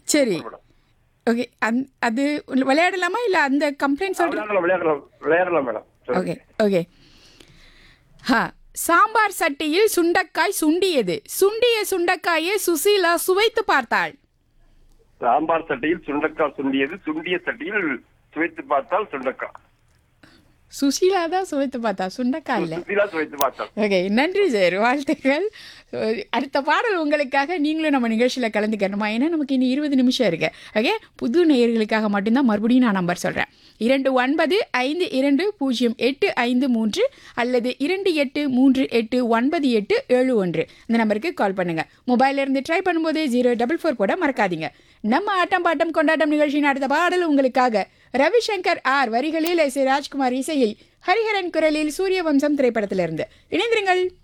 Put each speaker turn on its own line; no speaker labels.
சரி
madam
okay அந் அது விளையாடலாமா இல்லை அந்த கம்ப்ளைண்ட் சொல்கிறேன்
விளையாடலாம் விளையாடலாம் விளையாடலாம் மேடம் சொல்லுங்க.
ஓகே ஓகே ஹா சாம்பார் சட்டியில் சுண்டக்காய் சுண்டியது சுண்டிய சுண்டக்காயை சுசீலா சுவைத்து பார்த்தாள்
சாம்பார் சட்டியில் சுண்டக்காய் சுண்டியது சுண்டிய சட்டியில் சுவைத்து பார்த்தால் சுண்டக்காய்
சுசீலா தான் சுவைத்து பார்த்தா சுண்டக்காய் இல்லை
சுத்திலா சுவைத்து பார்த்தால்
ஓகே நன்றி சார் வாழ்த்துக்கள் அடுத்த பாடல் உங்களுக்காக நீங்களும் நம்ம நிகழ்ச்சியில் கலந்துக்கணுமா ஏன்னா நமக்கு இன்னும் இருபது நிமிஷம் இருக்கு ஓகே புது நேயர்களுக்காக மட்டும்தான் மறுபடியும் நான் நம்பர் சொல்கிறேன் இரண்டு ஒன்பது ஐந்து இரண்டு பூஜ்ஜியம் எட்டு ஐந்து மூன்று அல்லது இரண்டு எட்டு மூன்று எட்டு ஒன்பது எட்டு ஏழு ஒன்று இந்த நம்பருக்கு கால் பண்ணுங்க மொபைல்ல இருந்து ட்ரை பண்ணும்போது ஜீரோ டபுள் ஃபோர் போட மறக்காதீங்க நம்ம ஆட்டம் பாட்டம் கொண்டாட்டம் நிகழ்ச்சியின் அடுத்த பாடல் உங்களுக்காக ரவிசங்கர் ஆர் வரிகளில் எஸ் ஏ ராஜ்குமார் இசையில் ஹரிஹரன் குரலில் சூரிய வம்சம் திரைப்படத்திலிருந்து இணைந்திருங்கள்